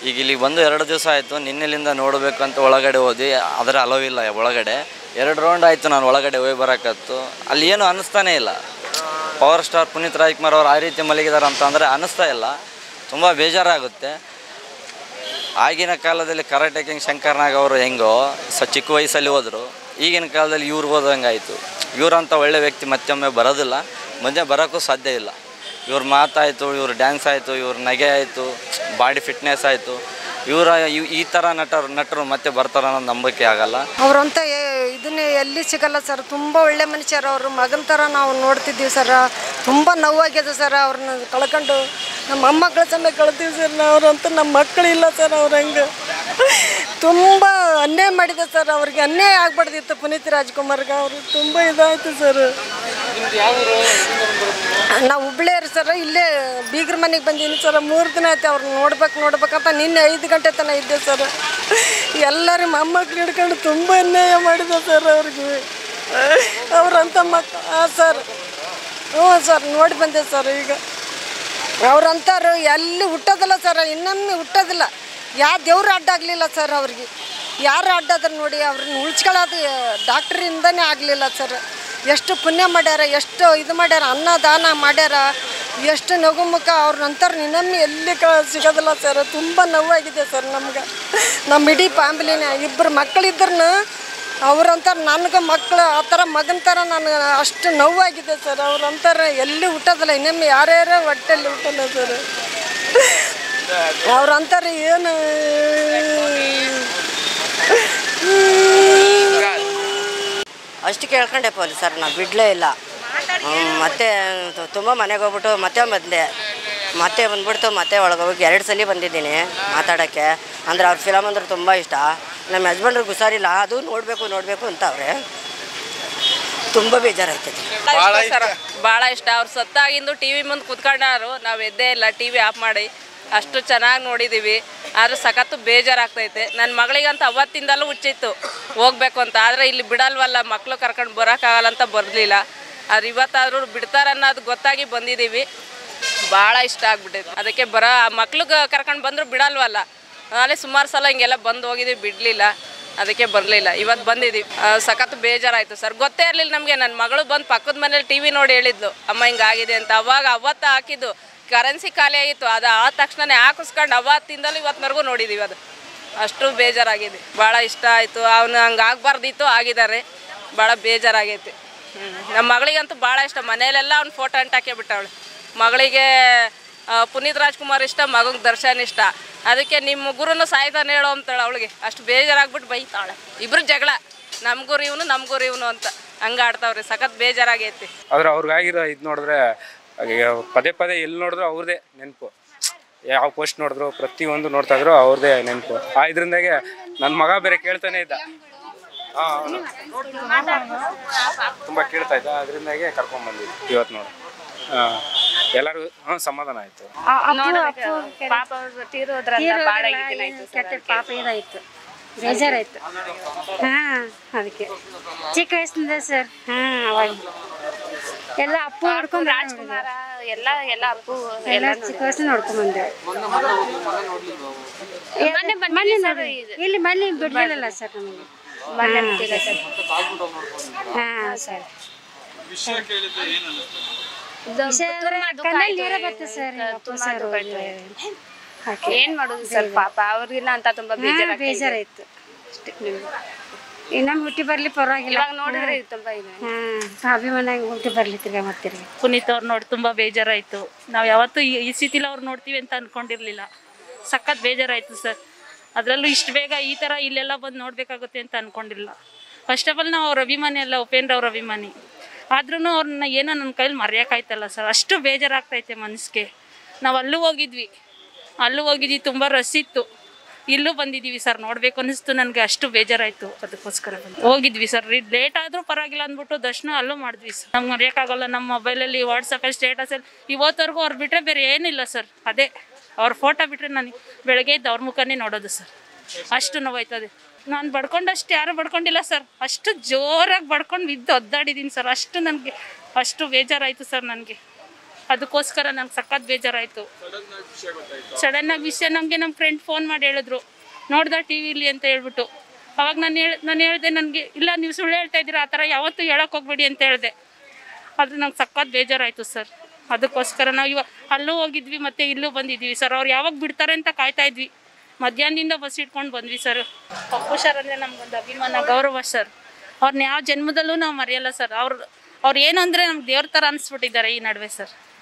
ಈಗ ಇಲ್ಲಿಗೆ ಬಂದು ಎರಡು ದಿವಸ ಆಯಿತು ನಿನ್ನೆಲಿಂದ ನೋಡಬೇಕು ಅಂತ ಒಳಗಡೆ ಹೋದ್ವಿ ಅದರ ಅಲವಿಲ್ಲ ಒಳಗಡೆ ಎರಡು ರೌಂಡ್ ಆಯಿತು ನಾನು ಒಳಗಡೆ ಹೋಗಿ ಬರೋಕತ್ತು ಅಲ್ಲಿ ಏನು ಅನ್ನಿಸ್ತಾನೇ ಇಲ್ಲ ಪವರ್ ಸ್ಟಾರ್ ಪುನೀತ್ ರಾಜ್ಕುಮಾರ್ ಅವರು ಆ ರೀತಿ ಮಲಗಿದ್ದಾರೆ ಅಂತ ಅಂದರೆ ಅನ್ನಿಸ್ತಾ ಇಲ್ಲ ತುಂಬ ಬೇಜಾರಾಗುತ್ತೆ ಆಗಿನ ಕಾಲದಲ್ಲಿ ಕರಾಟೆ ಕಿಂಗ್ ಶಂಕರ್ ನಾಗ್ ಅವರು ಹೆಂಗೋ ಸ ಚಿಕ್ಕ ವಯಸ್ಸಲ್ಲಿ ಹೋದರು ಈಗಿನ ಕಾಲದಲ್ಲಿ ಇವ್ರು ಹೋದಂಗೆ ಆಯಿತು ಇವರಂಥ ಒಳ್ಳೆ ವ್ಯಕ್ತಿ ಮತ್ತೊಮ್ಮೆ ಬರೋದಿಲ್ಲ ಮುಂದೆ ಬರೋಕ್ಕೂ ಸಾಧ್ಯ ಇಲ್ಲ ಇವ್ರ ಮಾತಾಯಿತು ಇವ್ರ ಡ್ಯಾನ್ಸ್ ಆಯಿತು ಇವ್ರ ನಗೆ ಆಯಿತು ಬಾಡಿ ಫಿಟ್ನೆಸ್ ಆಯಿತು ಇವರ ಈ ಥರ ನಟರು ನಟರು ಮತ್ತೆ ಬರ್ತಾರೆ ಅನ್ನೋದು ನಂಬಿಕೆ ಆಗಲ್ಲ ಅವರಂತ ಇದನ್ನೇ ಎಲ್ಲಿ ಸಿಗಲ್ಲ ಸರ್ ತುಂಬ ಒಳ್ಳೆ ಮನುಷ್ಯರು ಅವರು ಮಗನ ಥರ ನಾವು ನೋಡ್ತಿದ್ದೀವಿ ಸರ್ ತುಂಬ ನೋವಾಗಿದೆ ಸರ್ ಅವ್ರನ್ನ ಕಳ್ಕೊಂಡು ನಮ್ಮ ಮೊಮ್ಮಕ್ಕಳ ಸಮೇತ ಕಳ್ತೀವಿ ಸರ್ ಅವ್ರಂತ ನಮ್ಮ ಮಕ್ಕಳಿಲ್ಲ ಸರ್ ಅವ್ರ ಹಂಗೆ ತುಂಬ ಅನ್ಯಾಯ ಮಾಡಿದೆ ಸರ್ ಅವ್ರಿಗೆ ಅನ್ಯಾಯ ಆಗ್ಬಾರ್ದಿತ್ತು ಪುನೀತ್ ರಾಜ್ಕುಮಾರ್ಗೆ ಅವರು ತುಂಬ ಇದಾಯಿತು ಸರ್ ನಾವು ಹುಬ್ಳಿಯರು ಸರ್ ಇಲ್ಲೇ ಬೀಗ್ರ ಮನೆಗೆ ಬಂದೀನಿ ಸರ್ ಮೂರು ದಿನ ಆಯ್ತು ಅವ್ರನ್ನ ನೋಡ್ಬೇಕು ನೋಡ್ಬೇಕಂತ ನಿನ್ನೆ ಐದು ಗಂಟೆ ತನಕ ಇದ್ದೆ ಸರ್ ಎಲ್ಲರೂ ಮೊಮ್ಮಕ್ಳು ಹಿಡ್ಕೊಂಡು ತುಂಬ ಅನ್ಯಾಯ ಮಾಡಿದೆ ಸರ್ ಅವ್ರಿಗೆ ಅವ್ರಂತ ಮಕ್ ಹಾಂ ಸರ್ ಹ್ಞೂ ಸರ್ ನೋಡಿ ಬಂದೆ ಸರ್ ಈಗ ಅವ್ರಂತಾರು ಎಲ್ಲಿ ಹುಟ್ಟೋದಿಲ್ಲ ಸರ್ ಇನ್ನೊಮ್ಮೆ ಹುಟ್ಟೋದಿಲ್ಲ ಯಾವ ದೇವ್ರು ಅಡ್ಡಾಗಲಿಲ್ಲ ಸರ್ ಅವ್ರಿಗೆ ಯಾರು ಅಡ್ಡಾದ್ರೆ ನೋಡಿ ಅವ್ರನ್ನ ಉಳ್ಸ್ಕೊಳ್ಳೋದು ಡಾಕ್ಟ್ರಿಂದನೇ ಆಗಲಿಲ್ಲ ಸರ್ ಎಷ್ಟು ಪುಣ್ಯ ಮಾಡ್ಯಾರ ಎಷ್ಟು ಇದು ಮಾಡ್ಯಾರ ಅನ್ನದಾನ ಮಾಡ್ಯಾರ ಎಷ್ಟು ನಗುಮುಖ ಅವ್ರ ನಂತರ ಇನ್ನೊಮ್ಮೆ ಎಲ್ಲಿ ಕ ಸಿಗೋದಿಲ್ಲ ಸರ್ ತುಂಬ ನೋವಾಗಿದೆ ಸರ್ ನಮ್ಗೆ ನಮ್ಮ ಇಡೀ ಫ್ಯಾಮಿಲಿನ ಇಬ್ಬರು ಮಕ್ಕಳಿದ್ರೂ ಅವ್ರಂತಾರ ನನಗೆ ಮಕ್ಕಳು ಆ ಥರ ಮಗನ ಥರ ನನಗೆ ಅಷ್ಟು ನೋವಾಗಿದೆ ಸರ್ ಅವ್ರಂತಾರ ಎಲ್ಲಿ ಹುಟ್ಟೋದಿಲ್ಲ ಇನ್ನೊಮ್ಮೆ ಯಾರ್ಯಾರ ಹೊಟ್ಟೆಲ್ಲಿ ಹುಟ್ಟಲ್ಲ ಸರ್ ಅವ್ರಂತಾರ ಏನು ಅಷ್ಟು ಕೇಳ್ಕೊಂಡೆ ಪೊಲೀಸರು ನಾ ಬಿಡಲೇ ಇಲ್ಲ ಹ್ಮ್, ಮತ್ತೆ ತುಂಬ ಮನೆಗೆ ಹೋಗ್ಬಿಟ್ಟು ಮತ್ತೆ ಬಂದೆ ಮತ್ತೆ ಬಂದ್ಬಿಡ್ತು ಮತ್ತೆ ಒಳಗೆ ಹೋಗಿ ಎರಡು ಸಲ ಬಂದಿದ್ದೀನಿ ಮಾತಾಡೋಕ್ಕೆ ಅಂದ್ರೆ ಅವ್ರ ಫಿಲಮ್ ಅಂದ್ರೆ ತುಂಬ ಇಷ್ಟ ನಮ್ಮ ಯಜಮಾನ್ರಿಗೆ ಹುಷಾರಿಲ್ಲ ಅದು ನೋಡಬೇಕು ನೋಡಬೇಕು ಅಂತ ಅವ್ರೆ ತುಂಬ ಬೇಜಾರಾಯ್ತದೆ ಭಾಳ ಇಷ್ಟ ಸರ್ ಭಾಳ ಇಷ್ಟ ಅವ್ರು ಸತ್ತಾಗಿಂದು ಟಿ ವಿ ಮುಂದೆ ಕುತ್ಕೊಂಡಾರು ನಾವು ಎದ್ದೇ ಇಲ್ಲ ಟಿ ವಿ ಆಫ್ ಮಾಡಿ ಅಷ್ಟು ಚೆನ್ನಾಗಿ ನೋಡಿದ್ದೀವಿ ಆದ್ರೆ ಸಖತ್ತು ಬೇಜಾರಾಗ್ತೈತೆ ನನ್ನ ಮಗಳಿಗಂತ ಅವತ್ತಿಂದಲೂ ಹುಚ್ಚಿತ್ತು ಹೋಗ್ಬೇಕು ಅಂತ ಆದರೆ ಇಲ್ಲಿ ಬಿಡಲ್ವಲ್ಲ ಮಕ್ಕಳು ಕರ್ಕೊಂಡು ಬರೋಕ್ಕಾಗಲ್ಲ ಅಂತ ಬರಲಿಲ್ಲ ಆದ್ರೆ ಇವತ್ತಾದರೂ ಬಿಡ್ತಾರನ್ನೋದು ಗೊತ್ತಾಗಿ ಬಂದಿದ್ದೀವಿ ಭಾಳ ಇಷ್ಟ ಆಗ್ಬಿಟ್ಟೈತೆ ಅದಕ್ಕೆ ಬರೋ ಮಕ್ಳಿಗೆ ಕರ್ಕೊಂಡು ಬಂದರೂ ಬಿಡಲ್ವಲ್ಲ ನಾಳೆ ಸುಮಾರು ಸಲ ಹಿಂಗೆಲ್ಲ ಬಂದು ಹೋಗಿದ್ದೀವಿ ಬಿಡಲಿಲ್ಲ ಅದಕ್ಕೆ ಬರಲಿಲ್ಲ ಇವತ್ತು ಬಂದಿದ್ದೀವಿ ಆ, ಸಖತ್ ಬೇಜಾರಾಯಿತು ಸರ್ ಗೊತ್ತೇ ಇರಲಿಲ್ಲ ನಮಗೆ ನನ್ನ ಮಗಳು ಬಂದು ಪಕ್ಕದ ಮನೇಲಿ ಟಿ ವಿ ನೋಡಿ ಹೇಳಿದ್ಲು ಅಮ್ಮ ಹಿಂಗಾಗಿದೆ ಅಂತ ಅವಾಗ ಅವತ್ತು ಹಾಕಿದ್ದು ಕರೆನ್ಸಿ ಖಾಲಿ ಆಗಿತ್ತು ಅದು ಆದ ತಕ್ಷಣನೇ ಹಾಕಿಸ್ಕೊಂಡು ಅವತ್ತಿಂದಲೂ ಇವತ್ತಿನವರೆಗೂ ನೋಡಿದ್ದೀವಿ ಅದು ಅಷ್ಟು ಬೇಜಾರಾಗಿದೆ ಭಾಳ ಇಷ್ಟ ಆಯಿತು ಅವನು ಹಂಗೆ ಆಗಬಾರ್ದಿತ್ತು ಆಗಿದ್ದಾರೆ ಭಾಳ ಬೇಜಾರಾಗೈತಿ ಹ್ಞೂ ನಮ್ಮ ಮಗಳಿಗಂತೂ ಭಾಳ ಇಷ್ಟ ಮನೆಯಲ್ಲೆಲ್ಲ ಅವ್ನು ಫೋಟೋ ಅಂಟಾಕೆ ಬಿಟ್ಟವಳು ಮಗಳಿಗೆ ಆ, ಪುನೀತ್ ರಾಜ್ಕುಮಾರ್ ಇಷ್ಟ ಮಗಂಗೆ ದರ್ಶನ್ ಇಷ್ಟ ಅದಕ್ಕೆ ನಿಮ್ಮ ಗುರುನು ಸಾಯ್ತಾನೆ ಹೇಳೋ ಅಂತಾಳೆ ಅವಳಿಗೆ ಅಷ್ಟು ಬೇಜಾರಾಗ್ಬಿಟ್ಟು ಬೈತಾಳೆ ಇಬ್ರು ಜಗಳ ನಮ್ಮ ಗುರು ಇವನು ನಮ್ಮ ಗುರು ಇವನು ಅಂತ ಹಂಗೆ ಆಡ್ತಾವ್ರಿ ಸಖತ್ ಬೇಜಾರಾಗೈತಿ ಆದ್ರೆ ಅವ್ರಿಗಾಗಿರೋ ಇದು ನೋಡಿದ್ರೆ ಈಗ ಪದೇ ಪದೇ ಎಲ್ಲಿ ನೋಡಿದ್ರು ಅವ್ರದ್ದೇ ನೆನಪು ಯಾವ ಪೋಸ್ಟ್ ನೋಡಿದ್ರು ಪ್ರತಿಯೊಂದು ನೋಡ್ತಾ ಇದ್ರು ಅವ್ರದ್ದೇ ನೆನಪು ಆ ಇದರಿಂದಾಗೆ ನನ್ನ ಮಗ ಬೇರೆ ಕೇಳ್ತಾನೆ ಇದ್ದ ಆ, ಅವ್ನು. ತುಂಬಾ ಕೇಳ್ತಾ ಇದ್ದ ಅದರಿಂದಾಗೆ ಕರ್ಕೊಂಡ್ ಬಂದಿದ್ವಿ ಇವತ್ತು ನೋಡಿ ಹಾಂ ಎಲ್ಲರೂ ಹಾಂ ಸಮಾಧಾನ ಆಯ್ತು ಪಾಪ ಅವ್ರು ತೀರೋದ್ರಲ್ಲ ಭಾಳ ಇದಿನಾಯ್ತು ಸರ್ ಕೆಟ್ಟ ಪಾಪ ಇದಾಯ್ತು ಬೇಜಾರಾಯ್ತು ಹಾಂ ಅದಕ್ಕೆ ಚಿಕ್ಕ ವಯಸ್ಸಿಂದ ಸರ್ ಹಾಂ ಅವಾಗ ಎಲ್ಲ ಅಪ್ಪು ನೋಡ್ಕೊಂಡು ರಾಜ್ಕುಮಾರ ಎಲ್ಲ ಎಲ್ಲ ಅಪ್ಪು ಎಲ್ಲ ಚಿಕ್ಕ ವಯಸ್ಸಿನ ನೋಡ್ಕೊಂಡ್ ಬಂದೆ ಮೊನ್ನೆ ಬಂದಿದೆ ಸರ್ ಇಲ್ಲಿ ಮನೆ ಬಿಡ್ಲಿಲ್ಲ ಸರ್ ನಮಗೆ ಮೊನ್ನೆ ಬಿಟ್ಟಿಲ್ಲ ಸರ್ ಹಾಂ ಸರ್ ಇದು ವಿಷಯ ಅಂದ್ರೆ ತುಂಬಾ ದುಃಖ ಕಣ್ಣಲ್ಲಿ ಆಯ್ತು. ನೀರೇ ಬರ್ತದೆ ಸರ್ ಈಗ ಅಪ್ಪು ತುಂಬಾ ಸರ್ ದುಃಖ ಆಯ್ತು. ಹಾಕಿ ಏನ್ ಮಾಡೋದು ಸರ್ ಪಾಪ ಅವ್ರಿಗಿಲ್ಲ ಅಂತ ತುಂಬಾ ಹಾಂ ಬೇಜಾರಾಗ್ತದೆ ಬೇಜಾರಾಯ್ತು ಇನ್ನೊಮ್ಮೆ ಹುಟ್ಟಿ ಬರ್ಲಿ ಪರವಾಗಿಲ್ಲ ಇವಾಗ ನೋಡಿದ್ರೆ ಇದು ತುಂಬಾ ಇದೆ ಹಾಂ ಅಭಿಮಾನ ಹುಟ್ಟಿ ಬರ್ಲಿ ತಿರ್ಗಾ ಮತ್ತಿರ್ಗಿ ಪುನೀತ್ ಅವ್ರು ನೋಡಿ ತುಂಬ ಬೇಜಾರಾಯಿತು ನಾವು ಯಾವತ್ತೂ ಈ ಈ ಸ್ಥಿತಿಲಿ ಅವ್ರು ನೋಡ್ತೀವಿ ಅಂತ ಅಂದ್ಕೊಂಡಿರಲಿಲ್ಲ ಸಖತ್ ಬೇಜಾರಾಯಿತು ಸರ್ ಅದರಲ್ಲೂ ಇಷ್ಟು ಬೇಗ ಈ ಥರ ಇಲ್ಲೆಲ್ಲ ಬಂದು ನೋಡಬೇಕಾಗುತ್ತೆ ಅಂತ ಅಂದ್ಕೊಂಡಿಲ್ಲ ಫಸ್ಟ್ ಆಫ್ ಆಲ್ ನಾವು ಅವ್ರ ಅಭಿಮಾನಿ ಅಲ್ಲ ಉಪೇಂದ್ರ ಅವ್ರ ಅಭಿಮಾನಿ ಆದ್ರೂ ಅವ್ರನ್ನ ಏನೋ ನನ್ನ ಕೈಲಿ ಮರೆಯೋಕ್ಕಾಯ್ತಲ್ಲ ಸರ್ ಅಷ್ಟು ಬೇಜಾರಾಗ್ತೈತೆ ಮನಸ್ಸಿಗೆ ನಾವು ಅಲ್ಲೂ ಹೋಗಿದ್ವಿ ಅಲ್ಲೂ ಹೋಗಿದ್ವಿ ತುಂಬ ರಸ್ ಇತ್ತು ಇಲ್ಲೂ ಬಂದಿದ್ದೀವಿ ಸರ್ ನೋಡಬೇಕು ಅನ್ನಿಸ್ತು ನನಗೆ ಅಷ್ಟು ಬೇಜಾರಾಯಿತು ಅದಕ್ಕೋಸ್ಕರ ಬಂದು ಹೋಗಿದ್ವಿ ಸರ್ ಲೇಟ್ ಆದರೂ ಪರವಾಗಿಲ್ಲ ಅಂದ್ಬಿಟ್ಟು ದರ್ಶನ ಅಲ್ಲೂ ಮಾಡಿದ್ವಿ ಸರ್ ನಮ್ಗೆ ಮರೆಯೋಕ್ಕಾಗಲ್ಲ ನಮ್ಮ ಮೊಬೈಲಲ್ಲಿ ವಾಟ್ಸಪ್ಪಲ್ಲಿ ಸ್ಟೇಟಸಲ್ಲಿ ಇವತ್ತವರೆಗೂ ಅವ್ರು ಬಿಟ್ಟರೆ ಬೇರೆ ಏನಿಲ್ಲ ಸರ್ ಅದೇ ಅವ್ರ ಫೋಟೋ ಬಿಟ್ಟರೆ ನಾನು ಬೆಳಗ್ಗೆ ಇದ್ದು ಅವ್ರ ಮುಖನೇ ನೋಡೋದು ಸರ್ ಅಷ್ಟು ನೋವಾಯ್ತದೆ ನಾನು ಬಡ್ಕೊಂಡಷ್ಟು ಯಾರು ಬಡ್ಕೊಂಡಿಲ್ಲ ಸರ್ ಅಷ್ಟು ಜೋರಾಗಿ ಬಡ್ಕೊಂಡು ಬಿದ್ದು ಒದ್ದಾಡಿದ್ದೀನಿ ಸರ್ ಅಷ್ಟು ನನಗೆ ಅಷ್ಟು ಬೇಜಾರಾಯಿತು ಸರ್ ನನಗೆ ಅದಕ್ಕೋಸ್ಕರ ನಂಗೆ ಸಖತ್ ಬೇಜಾರಾಯಿತು ಸಡನ್ನಾಗಿ ವಿಷಯ ನಮಗೆ ನಮ್ಮ ಫ್ರೆಂಡ್ ಫೋನ್ ಮಾಡಿ ಹೇಳಿದ್ರು ನೋಡ್ದ ಟಿ ವಿಲಿ ಅಂತ ಹೇಳ್ಬಿಟ್ಟು ಅವಾಗ ನಾನು ಹೇಳಿ ನಾನು ಹೇಳಿದೆ ನನಗೆ ಇಲ್ಲ ನೀವು ಸುಳ್ಳು ಹೇಳ್ತಾ ಇದ್ದೀರಾ ಆ ಥರ ಯಾವತ್ತೂ ಹೇಳಕ್ಕೆ ಹೋಗ್ಬೇಡಿ ಅಂತ ಹೇಳಿದೆ ಅದು ನಂಗೆ ಸಖತ್ ಬೇಜಾರಾಯಿತು ಸರ್ ಅದಕ್ಕೋಸ್ಕರ ನಾವು ಇವಾಗ ಅಲ್ಲೂ ಹೋಗಿದ್ವಿ ಮತ್ತೆ ಇಲ್ಲೂ ಬಂದಿದ್ವಿ ಸರ್ ಅವ್ರು ಯಾವಾಗ ಬಿಡ್ತಾರೆ ಅಂತ ಕಾಯ್ತಾ ಇದ್ವಿ ಮಧ್ಯಾಹ್ನದಿಂದ ಬಸ್ ಇಟ್ಕೊಂಡು ಬಂದ್ವಿ ಸರ್ ಪಪ್ಪು ಸರ್ ಅಂದರೆ ನಮ್ಗೊಂದು ಅಭಿಮಾನ ಗೌರವ ಸರ್ ಅವ್ರನ್ನ ಯಾವ ಜನ್ಮದಲ್ಲೂ ನಾವು ಮರೆಯಲ್ಲ ಸರ್ ಅವ್ರು ಅವ್ರು ಏನು ಅಂದರೆ ನಮ್ಗೆ ದೇವ್ರ ಥರ ಅನಿಸ್ಬಿಟ್ಟಿದ್ದಾರೆ ಈ ನಡುವೆ ಸರ್